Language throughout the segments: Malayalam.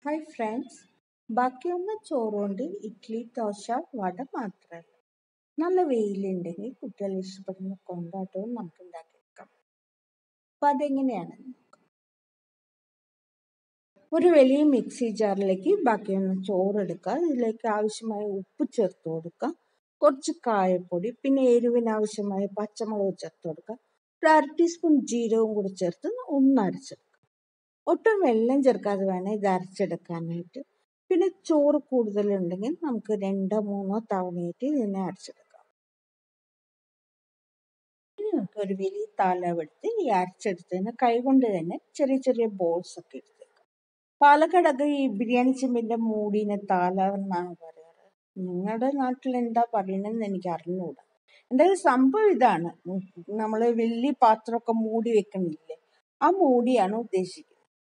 ഹായ് ഫ്രണ്ട്സ് ബാക്കിയൊന്ന് ചോറുകൊണ്ട് ഇഡ്ഡലി ദോശ വട മാത്രമല്ല നല്ല വെയിലുണ്ടെങ്കിൽ കുട്ടികൾ ഇഷ്ടപ്പെടുന്ന കൊണ്ടാട്ടവും നമുക്ക് ഉണ്ടാക്കിയെടുക്കാം അപ്പം അതെങ്ങനെയാണ് ഒരു വലിയ മിക്സി ജാറിലേക്ക് ബാക്കിയൊന്ന് ചോറെടുക്കുക ഇതിലേക്ക് ആവശ്യമായ ഉപ്പ് ചേർത്ത് കൊടുക്കുക കുറച്ച് കായപ്പൊടി പിന്നെ എരിവിന് ആവശ്യമായ പച്ചമുളക് ചേർത്ത് കൊടുക്കുക ഒരു അര ടീസ്പൂൺ ജീരകവും കൂടി ചേർത്ത് ഒന്ന് അരച്ചെടുക്കുക ഒട്ടും വെള്ളം ചേർക്കാതെ വേണം ഇത് അരച്ചെടുക്കാനായിട്ട് പിന്നെ ചോറ് കൂടുതലുണ്ടെങ്കിൽ നമുക്ക് രണ്ടോ മൂന്നോ തവണയായിട്ട് ഇതിനെ അരച്ചെടുക്കാം ഇനി നമുക്ക് ഒരു വലിയ താലവെടുത്ത് ഈ അരച്ചെടുത്തതിന് കൈകൊണ്ട് തന്നെ ചെറിയ ചെറിയ ബോൾസ് ഒക്കെ എടുത്തേക്കാം പാലക്കാടൊക്കെ ഈ ബിരിയാണി ചെമ്പിന്റെ മൂടിനെ താല എന്നാണ് പറയാറ് നിങ്ങളുടെ നാട്ടിൽ എന്താ പറയണെന്ന് എനിക്ക് അറിഞ്ഞുകൂടാ എന്തായാലും സംഭവം ഇതാണ് നമ്മൾ വലിയ പാത്രമൊക്കെ മൂടി വെക്കണില്ലേ ആ മൂടിയാണ് ഉദ്ദേശിക്കുന്നത്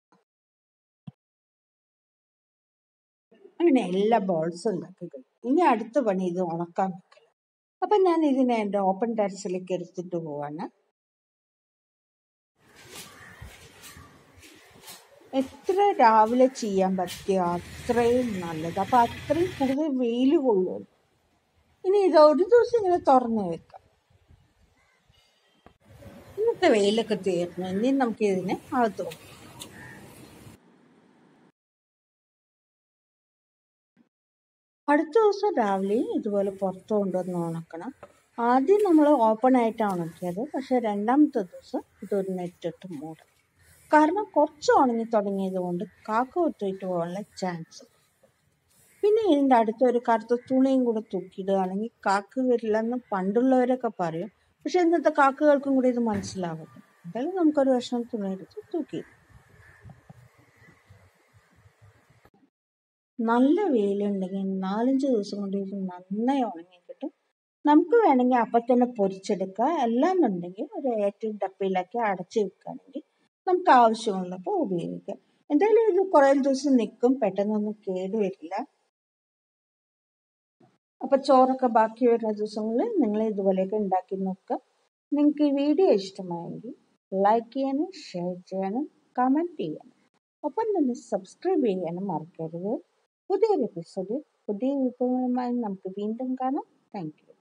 അങ്ങനെ എല്ലാ ബോൾസും ഉണ്ടാക്കി കഴിഞ്ഞു ഇനി അടുത്ത പണി ഇത് ഉണക്കാൻ വെക്കല അപ്പം ഞാൻ ഇതിനെ എൻ്റെ ഓപ്പൺ ടെറസിലേക്ക് എടുത്തിട്ട് പോവാണ് എത്ര രാവിലെ ചെയ്യാൻ പറ്റിയ അത്രയും നല്ലത് അപ്പം അത്രയും കൂടുതൽ വെയിൽ കൊള്ളും ഇനി ഇത് ഒരു ദിവസം ഇങ്ങനെ തുറന്നു വെക്കാം ഇന്നത്തെ വെയിലൊക്കെ തീർന്നു ഇനി നമുക്ക് ഇതിനെ അകത്ത് വെക്കാം അടുത്ത ദിവസം രാവിലെയും ഇതുപോലെ പുറത്ത് കൊണ്ടുവന്ന് ഉണക്കണം ആദ്യം നമ്മൾ ഓപ്പൺ ആയിട്ടാണ് ഉണക്കിയത് പക്ഷെ രണ്ടാമത്തെ ദിവസം ഇതൊരു നെറ്റിട്ട് മൂടും കാരണം കുറച്ച് ഉണങ്ങി തുടങ്ങിയത് കൊണ്ട് കാക്ക ഒത്തിട്ട് പോകാനുള്ള ചാൻസ് പിന്നെ ഇതിൻ്റെ അടുത്ത് ഒരു കറുത്ത തുണിയും കൂടെ തൂക്കിയിടുകയാണെങ്കിൽ കാക്ക വരില്ലെന്ന് പണ്ടുള്ളവരൊക്കെ പറയും പക്ഷെ ഇന്നത്തെ കാക്കകൾക്കും കൂടി ഇത് മനസ്സിലാവും എന്തായാലും നമുക്കൊരു വർഷം തുണി എടുത്ത് തൂക്കിയിടും നല്ല വെയിലുണ്ടെങ്കിൽ നാലഞ്ച് ദിവസം കൊണ്ട് ഇത് നന്നായി ഉണങ്ങി കിട്ടും നമുക്ക് വേണമെങ്കിൽ അപ്പം തന്നെ പൊരിച്ചെടുക്കുക അല്ലാന്നുണ്ടെങ്കിൽ ഒരു ഏറ്റവും ഡപ്പയിലാക്കി അടച്ചു വെക്കുകയാണെങ്കിൽ നമുക്ക് ആവശ്യമുള്ളപ്പോൾ ഉപയോഗിക്കാം എന്തായാലും ഇത് കുറേ ദിവസം നിൽക്കും പെട്ടെന്നൊന്നും കേടുവരില്ല അപ്പം ചോറൊക്കെ ബാക്കി വരുന്ന ദിവസങ്ങളിൽ നിങ്ങൾ ഇതുപോലെയൊക്കെ ഉണ്ടാക്കി നോക്കുക നിങ്ങൾക്ക് ഈ വീഡിയോ ഇഷ്ടമായെങ്കിൽ ലൈക്ക് ചെയ്യാനും ഷെയർ ചെയ്യാനും കമൻറ്റ് ചെയ്യാനും ഒപ്പം തന്നെ സബ്സ്ക്രൈബ് ചെയ്യാനും മറക്കരുത് പുതിയൊരു എപ്പിസോഡിൽ പുതിയ വിഭവങ്ങളുമായി നമുക്ക് വീണ്ടും കാണാം താങ്ക് യു